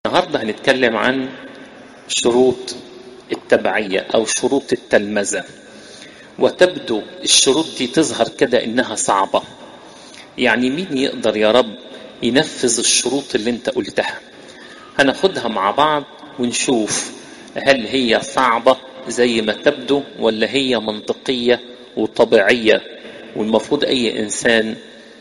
النهارده هنتكلم عن شروط التبعية أو شروط التلمذة وتبدو الشروط دي تظهر كده إنها صعبة يعني مين يقدر يا رب ينفذ الشروط اللي انت قلتها هناخدها مع بعض ونشوف هل هي صعبة زي ما تبدو ولا هي منطقية وطبيعية والمفروض أي إنسان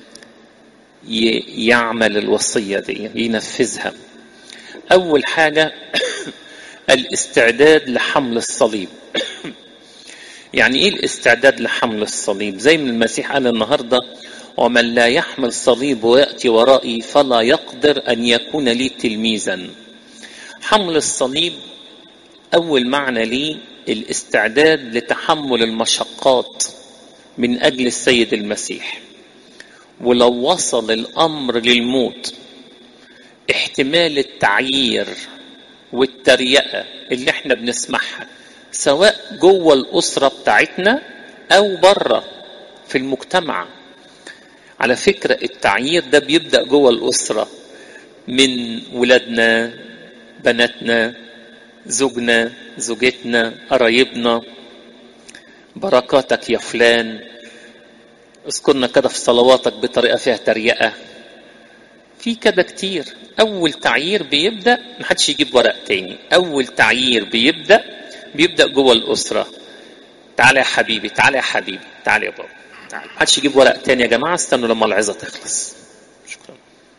يعمل الوصية دي ينفذها أول حاجة الاستعداد لحمل الصليب يعني ايه الاستعداد لحمل الصليب زي ما المسيح قال النهارده ومن لا يحمل صليب وياتي ورائي فلا يقدر ان يكون لي تلميذا حمل الصليب اول معنى ليه الاستعداد لتحمل المشقات من اجل السيد المسيح ولو وصل الامر للموت احتمال التعيير والتريقه اللي احنا بنسمعها سواء جوه الاسره بتاعتنا او بره في المجتمع على فكره التعيير ده بيبدا جوه الاسره من ولادنا بناتنا زوجنا زوجتنا قرايبنا بركاتك يا فلان اذكرنا كده في صلواتك بطريقه فيها تريقه في كده كتير اول تعيير بيبدا محدش يجيب ورق تاني اول تعيير بيبدا بيبدا جوه الاسره تعالى يا حبيبي تعالى يا حبيبي تعالى يا بابا تعالى محدش يجيب ورق تاني يا جماعه استنوا لما العظه تخلص شكرا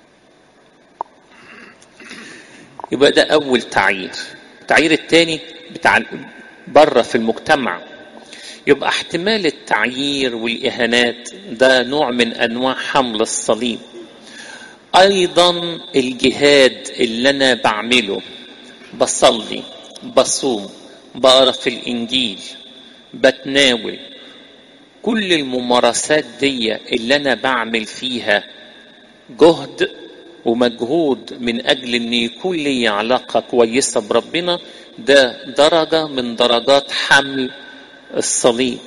يبقى ده اول تعيير التعيير التاني بتاع بره في المجتمع يبقى احتمال التعيير والاهانات ده نوع من انواع حمل الصليب ايضا الجهاد اللي انا بعمله بصلي بصوم بقرا في الانجيل بتناول كل الممارسات دي اللي انا بعمل فيها جهد ومجهود من اجل ان يكون لي علاقه كويسه بربنا ده درجه من درجات حمل الصليب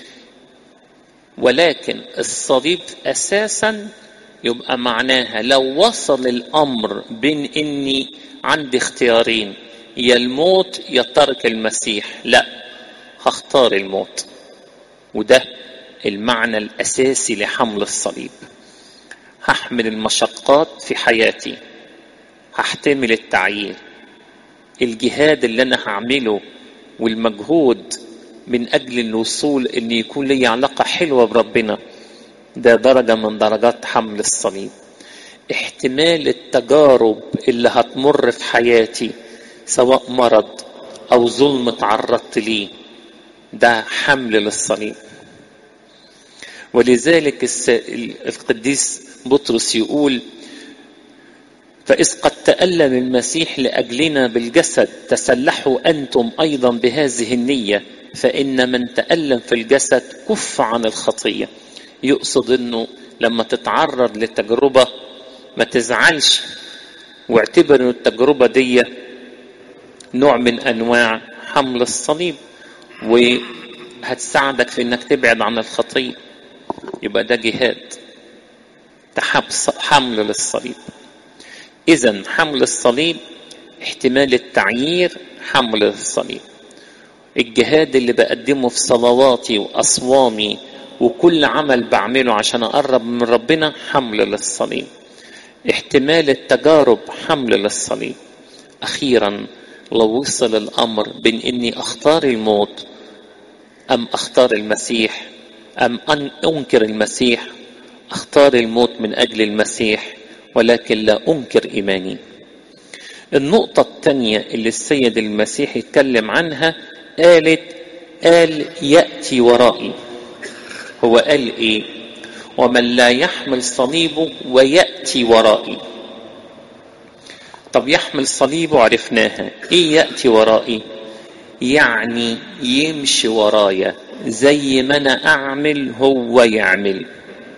ولكن الصليب اساسا يبقى معناها لو وصل الامر بين اني عندي اختيارين يا الموت يا ترك المسيح لا هختار الموت وده المعنى الاساسي لحمل الصليب هحمل المشقات في حياتي هحتمل التعيير الجهاد اللي انا هعمله والمجهود من اجل الوصول ان يكون لي علاقه حلوه بربنا ده درجه من درجات حمل الصليب احتمال التجارب اللي هتمر في حياتي سواء مرض او ظلم تعرضت ليه ده حمل للصليب ولذلك القديس بطرس يقول فإذ قد تألم المسيح لأجلنا بالجسد تسلحوا أنتم أيضا بهذه النية فإن من تألم في الجسد كف عن الخطية يقصد أنه لما تتعرض لتجربة ما تزعلش واعتبر أن التجربة دي نوع من أنواع حمل الصليب وهتساعدك في أنك تبعد عن الخطية يبقى ده جهاد حمل للصليب إذا حمل الصليب احتمال التعيير حمل الصليب الجهاد اللي بقدمه في صلواتي وأصوامي وكل عمل بعمله عشان أقرب من ربنا حمل للصليب احتمال التجارب حمل للصليب أخيرا لو وصل الأمر بين إني أختار الموت أم أختار المسيح أم أن أنكر المسيح أختار الموت من أجل المسيح ولكن لا أنكر إيماني النقطة الثانية اللي السيد المسيح يتكلم عنها قالت قال يأتي ورائي هو قال إيه ومن لا يحمل صليبه ويأتي ورائي طب يحمل صليبه عرفناها إيه يأتي ورائي يعني يمشي ورايا زي ما أنا أعمل هو يعمل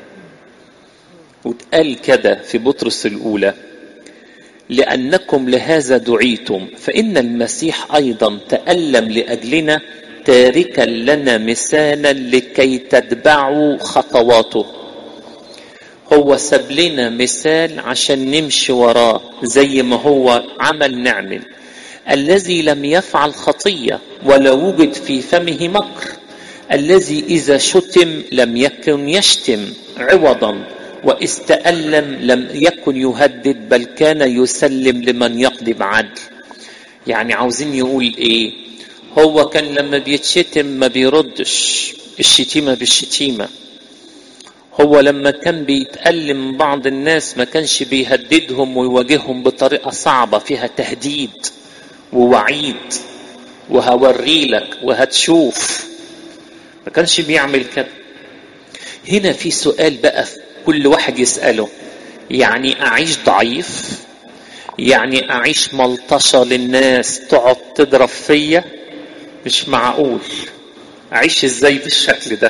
واتقال كده في بطرس الأولى لأنكم لهذا دعيتم فإن المسيح أيضا تألم لأجلنا تاركا لنا مثالا لكي تتبعوا خطواته هو ساب لنا مثال عشان نمشي وراه زي ما هو عمل نعمل الذي لم يفعل خطيه ولا وجد في فمه مكر الذي اذا شتم لم يكن يشتم عوضا واستألم لم يكن يهدد بل كان يسلم لمن يقضي بعدل يعني عاوزين يقول ايه هو كان لما بيتشتم ما بيردش الشتيمه بالشتيمه هو لما كان بيتألم بعض الناس ما كانش بيهددهم ويواجههم بطريقة صعبة فيها تهديد ووعيد وهوري لك وهتشوف ما كانش بيعمل كده هنا في سؤال بقى كل واحد يسأله يعني أعيش ضعيف يعني أعيش ملطشة للناس تقعد تضرب فيا مش معقول أعيش إزاي بالشكل ده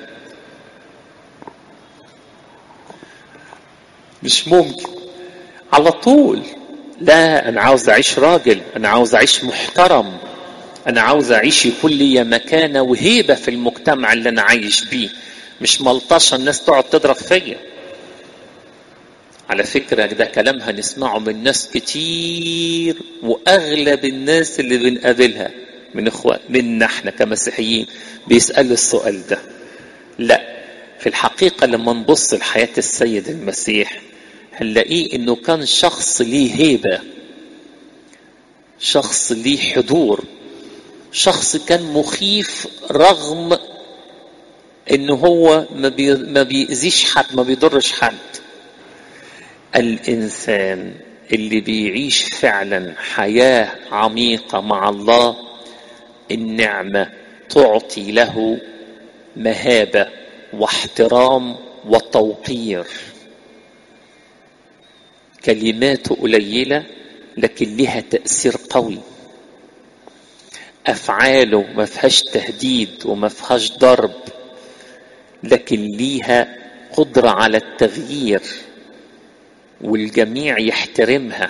مش ممكن على طول لا انا عاوز اعيش راجل انا عاوز اعيش محترم انا عاوز اعيش يكون لي مكانه وهيبه في المجتمع اللي انا عايش بيه مش ملطشه الناس تقعد تضرب فيا على فكرة ده كلام هنسمعه من ناس كتير وأغلب الناس اللي بنقابلها من إخوان منا احنا كمسيحيين بيسألوا السؤال ده لا في الحقيقة لما نبص لحياة السيد المسيح هنلاقيه انه كان شخص ليه هيبة شخص ليه حضور شخص كان مخيف رغم انه هو ما, بي ما بيأذيش حد ما بيضرش حد الانسان اللي بيعيش فعلا حياة عميقة مع الله النعمة تعطي له مهابة واحترام وتوقير كلماته قليلة لكن لها تأثير قوي أفعاله ما فيهاش تهديد وما فيهاش ضرب لكن ليها قدرة على التغيير والجميع يحترمها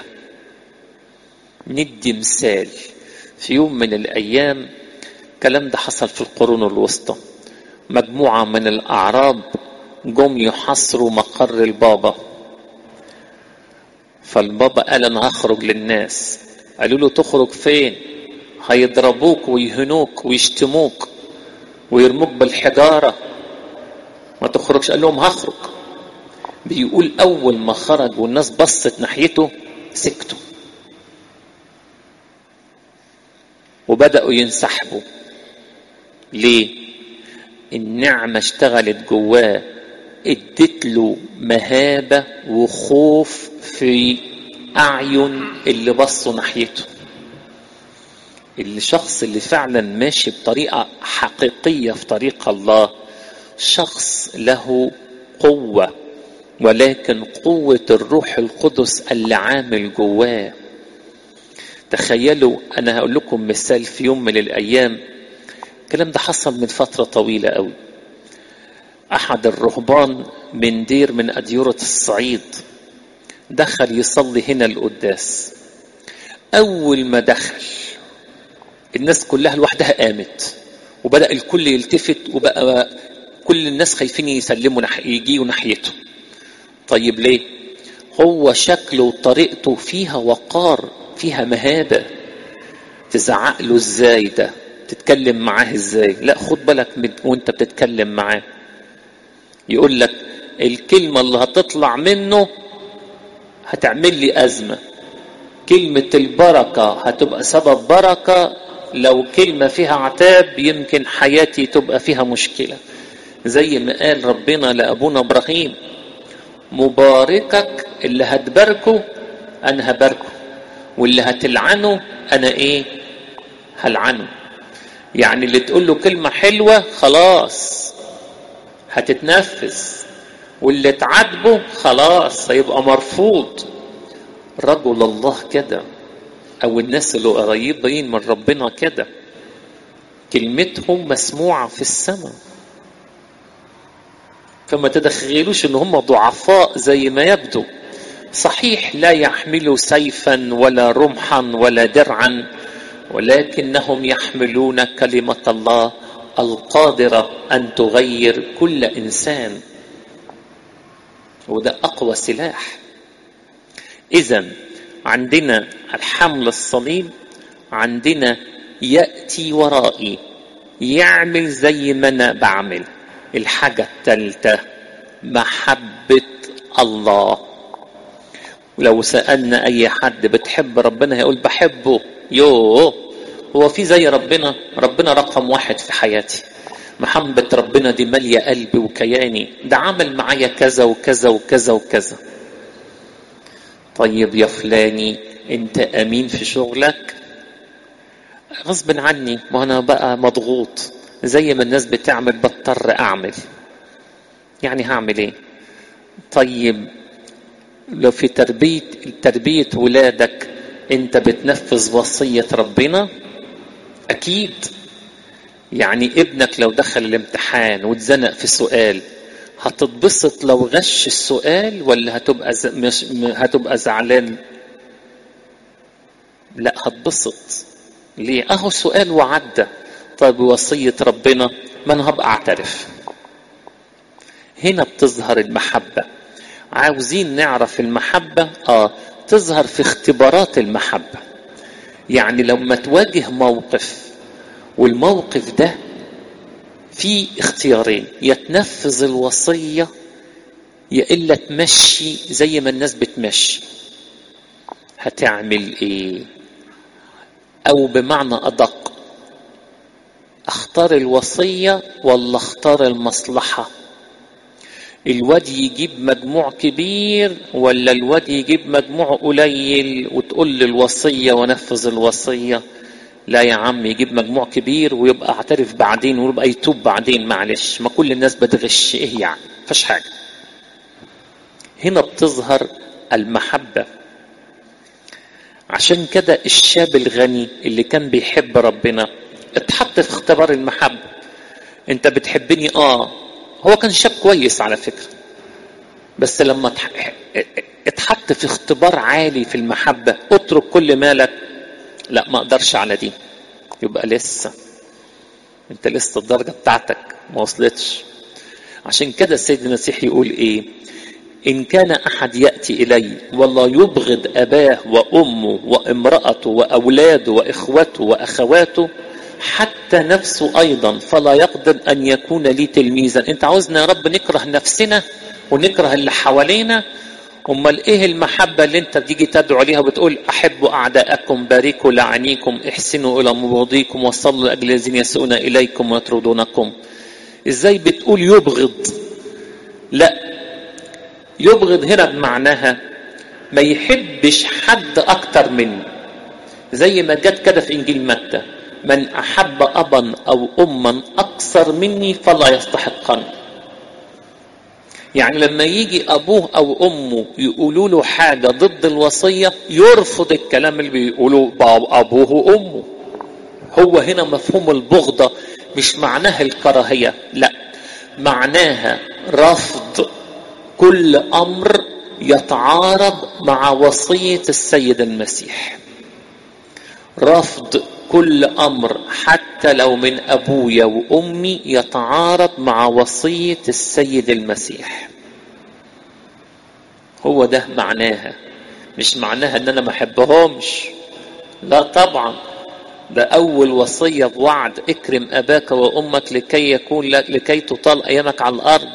ندي مثال في يوم من الأيام الكلام ده حصل في القرون الوسطى مجموعة من الأعراب جم يحصروا مقر البابا فالبابا قال أنا هخرج للناس قالوا له تخرج فين هيضربوك ويهنوك ويشتموك ويرموك بالحجارة ما تخرجش قال لهم هخرج بيقول أول ما خرج والناس بصت ناحيته سكتوا وبدأوا ينسحبوا ليه؟ النعمة اشتغلت جواه ادت له مهابة وخوف في أعين اللي بصوا ناحيته الشخص اللي فعلا ماشي بطريقة حقيقية في طريق الله شخص له قوة ولكن قوة الروح القدس اللي عامل جواه تخيلوا أنا هقول لكم مثال في يوم من الأيام الكلام ده حصل من فترة طويلة قوي أحد الرهبان من دير من أديرة الصعيد دخل يصلي هنا القداس أول ما دخل الناس كلها لوحدها قامت وبدأ الكل يلتفت وبقى كل الناس خايفين يسلموا نح... يجيوا ناحيته طيب ليه هو شكله وطريقته فيها وقار فيها مهابة تزعق له ازاي ده تتكلم معاه ازاي لا خد بالك من وانت بتتكلم معاه يقول لك الكلمة اللي هتطلع منه هتعمل لي أزمة كلمة البركة هتبقى سبب بركة لو كلمة فيها عتاب يمكن حياتي تبقى فيها مشكلة زي ما قال ربنا لأبونا إبراهيم مباركك اللي هتباركه أنا هباركه واللي هتلعنه أنا إيه هلعنه يعني اللي تقول له كلمة حلوة خلاص هتتنفذ واللي تعاتبه خلاص هيبقى مرفوض رجل الله كده او الناس اللي قريبين من ربنا كده كلمتهم مسموعة في السماء فما تتخيلوش ان هم ضعفاء زي ما يبدو صحيح لا يحملوا سيفا ولا رمحا ولا درعا ولكنهم يحملون كلمة الله القادرة أن تغير كل إنسان وده أقوى سلاح إذا عندنا الحمل الصليب عندنا يأتي ورائي يعمل زي ما أنا بعمل الحاجة الثالثة محبة الله ولو سألنا أي حد بتحب ربنا هيقول بحبه يوه هو في زي ربنا ربنا رقم واحد في حياتي محبة ربنا دي مالية قلبي وكياني ده عمل معايا كذا وكذا وكذا وكذا طيب يا فلاني انت امين في شغلك غصب عني ما انا بقى مضغوط زي ما الناس بتعمل بضطر اعمل يعني هعمل ايه طيب لو في تربية تربية ولادك انت بتنفذ وصية ربنا اكيد يعني ابنك لو دخل الامتحان واتزنق في سؤال هتتبسط لو غش السؤال ولا هتبقى ز... مش... هتبقى زعلان لا هتبسط ليه اهو سؤال وعدى طيب وصية ربنا ما انا هبقى اعترف هنا بتظهر المحبة عاوزين نعرف المحبة اه تظهر في اختبارات المحبة يعني لما تواجه موقف والموقف ده في اختيارين يا تنفذ الوصية يا إلا تمشي زي ما الناس بتمشي هتعمل ايه او بمعنى ادق اختار الوصية ولا اختار المصلحة الواد يجيب مجموع كبير ولا الواد يجيب مجموع قليل وتقول لي الوصية ونفذ الوصية لا يا عم يجيب مجموع كبير ويبقى اعترف بعدين ويبقى يتوب بعدين معلش ما كل الناس بتغش ايه يعني فش حاجة هنا بتظهر المحبة عشان كده الشاب الغني اللي كان بيحب ربنا اتحط في اختبار المحبة انت بتحبني اه هو كان شاب كويس على فكرة بس لما اتحط في اختبار عالي في المحبة اترك كل مالك لا ما اقدرش على دي يبقى لسه انت لسه الدرجة بتاعتك ما وصلتش عشان كده السيد المسيح يقول ايه إن كان أحد يأتي إلي والله يبغض أباه وأمه وامرأته وأولاده وإخوته وأخواته حتى نفسه أيضا فلا يقدر أن يكون لي تلميذا أنت عاوزنا يا رب نكره نفسنا ونكره اللي حوالينا أمال إيه المحبة اللي أنت بتيجي تدعو عليها وبتقول أحبوا أعداءكم باركوا لعنيكم احسنوا إلى مبغضيكم وصلوا لأجل الذين يسؤون إليكم ويطردونكم إزاي بتقول يبغض لا يبغض هنا بمعناها ما يحبش حد اكتر منه زي ما جت كده في انجيل متى من احب ابا او اما اكثر مني فلا يستحقني يعني لما يجي ابوه او امه يقولوا له حاجه ضد الوصيه يرفض الكلام اللي بيقولوه ابوه وامه هو هنا مفهوم البغضه مش معناها الكراهيه لا معناها رفض كل امر يتعارض مع وصيه السيد المسيح رفض كل امر حتى لو من ابويا وامي يتعارض مع وصيه السيد المسيح هو ده معناها مش معناها ان انا ما احبهمش لا طبعا ده اول وصيه بوعد اكرم اباك وامك لكي يكون لك لكي تطال ايامك على الارض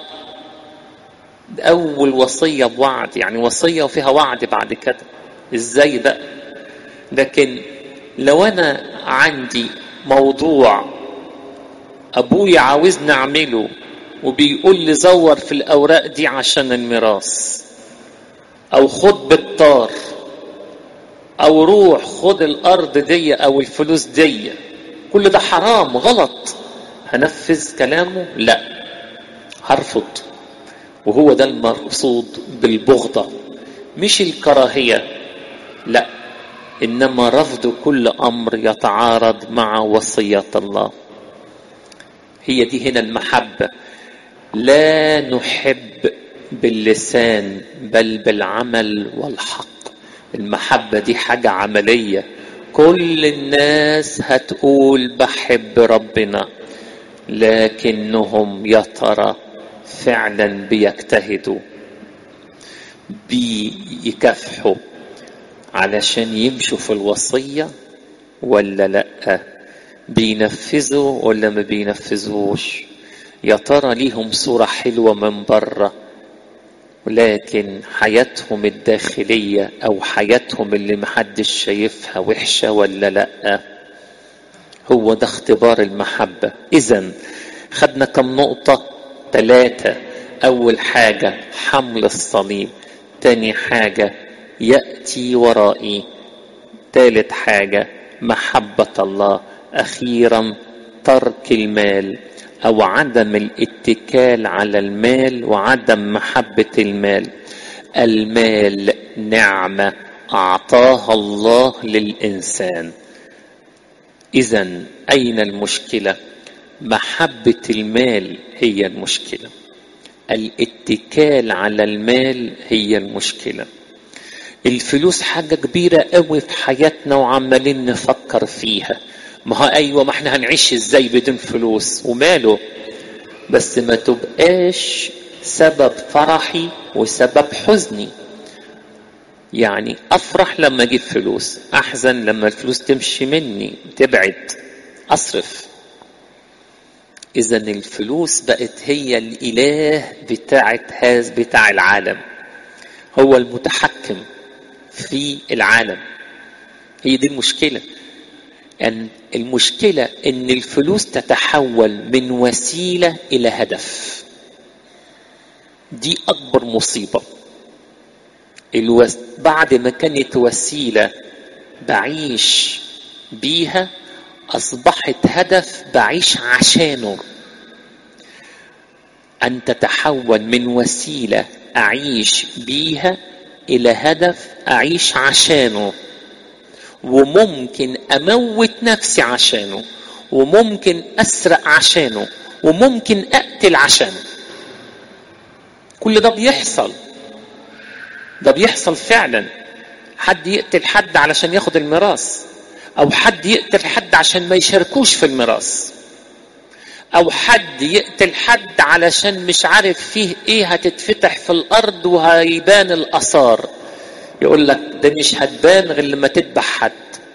أول وصية بوعد يعني وصية وفيها وعد بعد كده إزاي بقى لكن لو أنا عندي موضوع أبوي عاوزني أعمله وبيقول لي زور في الأوراق دي عشان الميراث أو خد بالطار أو روح خد الأرض دي أو الفلوس دي كل ده حرام غلط هنفذ كلامه لا هرفض وهو ده المقصود بالبغضة مش الكراهية لا إنما رفض كل أمر يتعارض مع وصية الله هي دي هنا المحبة لا نحب باللسان بل بالعمل والحق المحبة دي حاجة عملية كل الناس هتقول بحب ربنا لكنهم يا ترى فعلا بيجتهدوا بيكافحوا علشان يمشوا في الوصية ولا لأ بينفذوا ولا ما بينفذوش يا ترى ليهم صورة حلوة من بره ولكن حياتهم الداخلية أو حياتهم اللي محدش شايفها وحشة ولا لأ هو ده اختبار المحبة إذا خدنا كم نقطة ثلاثة أول حاجة حمل الصليب تاني حاجة يأتي ورائي ثالث حاجة محبة الله أخيرا ترك المال أو عدم الاتكال على المال وعدم محبة المال المال نعمة أعطاها الله للإنسان إذا أين المشكلة؟ محبة المال هي المشكلة الاتكال على المال هي المشكلة الفلوس حاجة كبيرة قوي في حياتنا وعمالين نفكر فيها ما هو ايوه ما احنا هنعيش ازاي بدون فلوس وماله بس ما تبقاش سبب فرحي وسبب حزني يعني افرح لما اجيب فلوس احزن لما الفلوس تمشي مني تبعد اصرف اذا الفلوس بقت هي الاله بتاعت هذا بتاع العالم هو المتحكم في العالم هي دي المشكله أن المشكلة أن الفلوس تتحول من وسيلة إلى هدف دي أكبر مصيبة الوس... بعد ما كانت وسيلة بعيش بيها أصبحت هدف بعيش عشانه أن تتحول من وسيلة أعيش بيها إلى هدف أعيش عشانه وممكن اموت نفسي عشانه وممكن اسرق عشانه وممكن اقتل عشانه كل ده بيحصل ده بيحصل فعلا حد يقتل حد علشان ياخد الميراث او حد يقتل حد عشان ما يشاركوش في الميراث او حد يقتل حد علشان مش عارف فيه ايه هتتفتح في الارض وهيبان الاثار يقول لك ده مش هتبان غير لما تذبح حد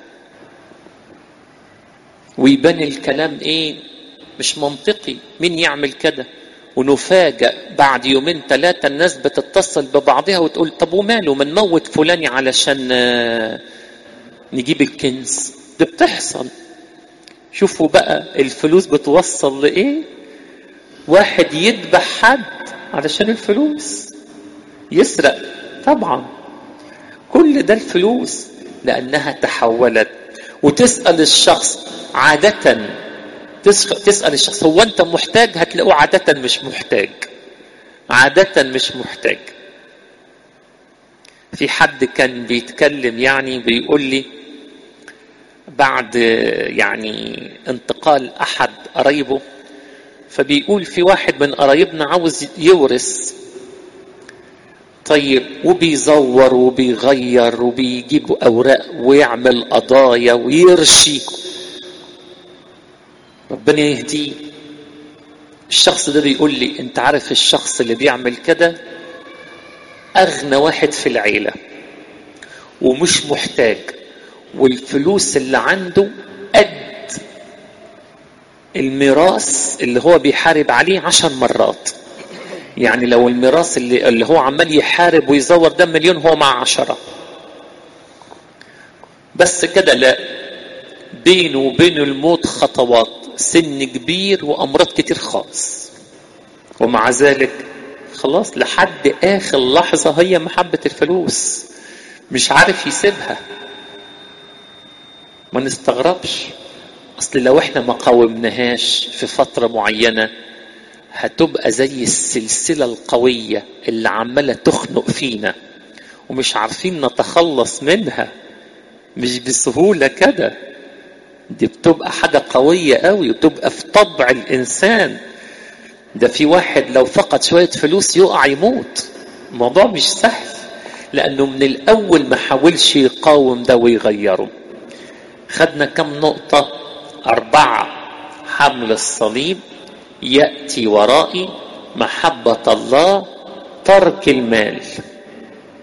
ويبان الكلام ايه مش منطقي مين يعمل كده ونفاجأ بعد يومين ثلاثة الناس بتتصل ببعضها وتقول طب وماله ما نموت فلان علشان نجيب الكنز ده بتحصل شوفوا بقى الفلوس بتوصل لإيه واحد يذبح حد علشان الفلوس يسرق طبعا كل ده الفلوس لأنها تحولت وتسأل الشخص عادة تسأل الشخص هو أنت محتاج هتلاقوه عادة مش محتاج عادة مش محتاج في حد كان بيتكلم يعني بيقول لي بعد يعني انتقال أحد قرايبه فبيقول في واحد من قرايبنا عاوز يورث طيب وبيزور وبيغير وبيجيب اوراق ويعمل قضايا ويرشي ربنا يهديه الشخص ده بيقول لي انت عارف الشخص اللي بيعمل كده اغنى واحد في العيله ومش محتاج والفلوس اللي عنده قد الميراث اللي هو بيحارب عليه عشر مرات يعني لو الميراث اللي, اللي هو عمال يحارب ويزور ده مليون هو مع عشرة بس كده لا بينه وبين الموت خطوات سن كبير وأمراض كتير خالص ومع ذلك خلاص لحد آخر لحظة هي محبة الفلوس مش عارف يسيبها ما نستغربش أصل لو احنا ما قاومناهاش في فترة معينة هتبقى زي السلسلة القوية اللي عمالة تخنق فينا ومش عارفين نتخلص منها مش بسهولة كده دي بتبقى حاجة قوية قوي وتبقى في طبع الإنسان ده في واحد لو فقد شوية فلوس يقع يموت الموضوع مش سهل لأنه من الأول ما حاولش يقاوم ده ويغيره خدنا كم نقطة أربعة حمل الصليب يأتي ورائي محبة الله ترك المال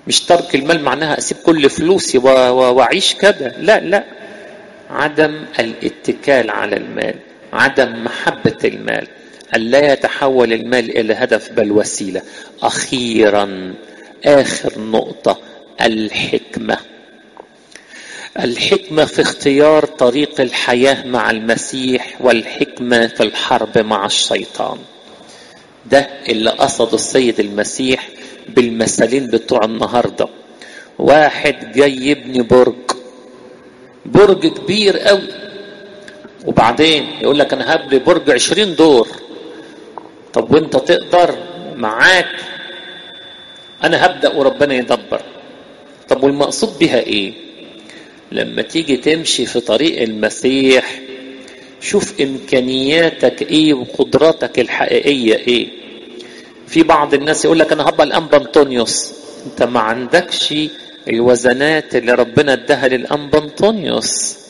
مش ترك المال معناها اسيب كل فلوسي واعيش كده لا لا عدم الاتكال على المال عدم محبة المال ألا يتحول المال إلى هدف بل وسيلة أخيرا آخر نقطة الحكمة الحكمة في اختيار طريق الحياة مع المسيح والحكمة في الحرب مع الشيطان ده اللي قصده السيد المسيح بالمثالين بتوع النهارده واحد جاي يبني برج برج كبير قوي وبعدين يقول لك انا هبني برج عشرين دور طب وانت تقدر معاك انا هبدا وربنا يدبر طب والمقصود بها ايه لما تيجي تمشي في طريق المسيح شوف امكانياتك ايه وقدراتك الحقيقيه ايه في بعض الناس يقول لك انا هبقى الانبا انطونيوس انت ما عندكش الوزنات اللي ربنا اداها للانبا انطونيوس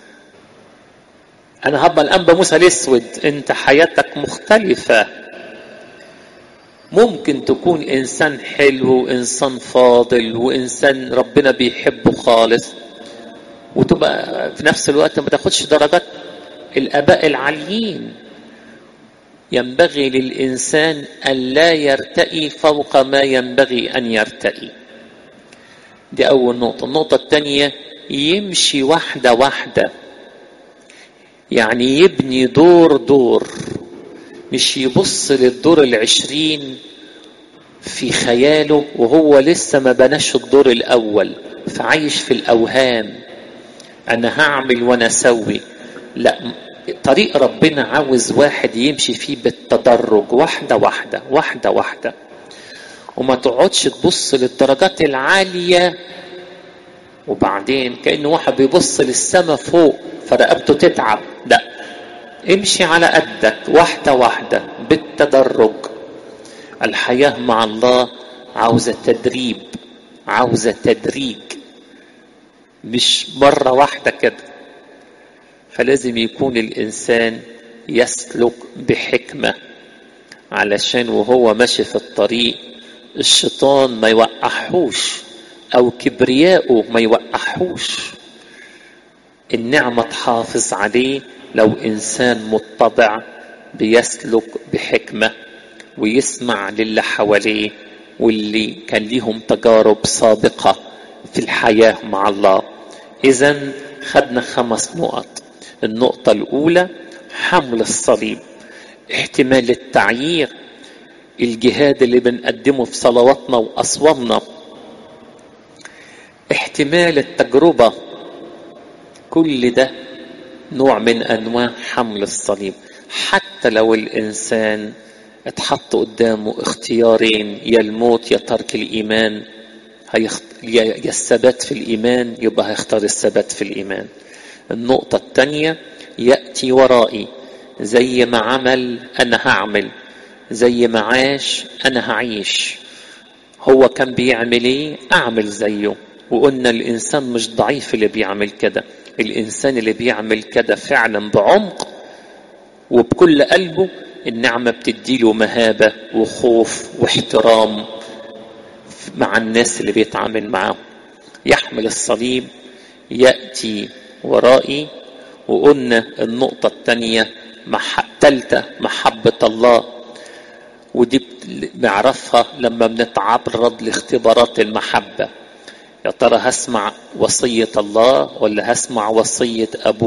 انا هبقى الانبا موسى الاسود انت حياتك مختلفه ممكن تكون انسان حلو وانسان فاضل وانسان ربنا بيحبه خالص وتبقى في نفس الوقت ما تاخدش درجات الاباء العاليين ينبغي للانسان الا يرتئي فوق ما ينبغي ان يرتئي دي اول نقطه النقطه الثانيه يمشي واحده واحده يعني يبني دور دور مش يبص للدور العشرين في خياله وهو لسه ما بناش الدور الاول فعايش في الاوهام انا هعمل وانا اسوي لا طريق ربنا عاوز واحد يمشي فيه بالتدرج واحدة واحدة واحدة واحدة وما تقعدش تبص للدرجات العالية وبعدين كأن واحد بيبص للسماء فوق فرقبته تتعب لا امشي على قدك واحدة واحدة بالتدرج الحياة مع الله عاوزة تدريب عاوزة تدريج مش مرة واحدة كده فلازم يكون الإنسان يسلك بحكمة علشان وهو ماشي في الطريق الشيطان ما يوقعهوش أو كبرياءه ما يوقعهوش النعمة تحافظ عليه لو إنسان متبع بيسلك بحكمة ويسمع للي حواليه واللي كان ليهم تجارب سابقة في الحياة مع الله إذا خدنا خمس نقط النقطة الأولى حمل الصليب احتمال التعيير الجهاد اللي بنقدمه في صلواتنا وأصوامنا احتمال التجربة كل ده نوع من أنواع حمل الصليب حتى لو الإنسان اتحط قدامه اختيارين يا الموت يا ترك الإيمان هيخت... يا الثبات في الإيمان يبقى هيختار الثبات في الإيمان النقطة الثانية يأتي ورائي زي ما عمل أنا هعمل زي ما عاش أنا هعيش هو كان بيعمل إيه أعمل زيه وقلنا الإنسان مش ضعيف اللي بيعمل كده الإنسان اللي بيعمل كده فعلا بعمق وبكل قلبه النعمة بتديله مهابة وخوف واحترام مع الناس اللي بيتعامل معاهم يحمل الصليب يأتي ورائي وقلنا النقطة الثانية مح... تالتة محبة الله ودي بنعرفها لما بنتعرض لاختبارات المحبة يا ترى هسمع وصية الله ولا هسمع وصية أبو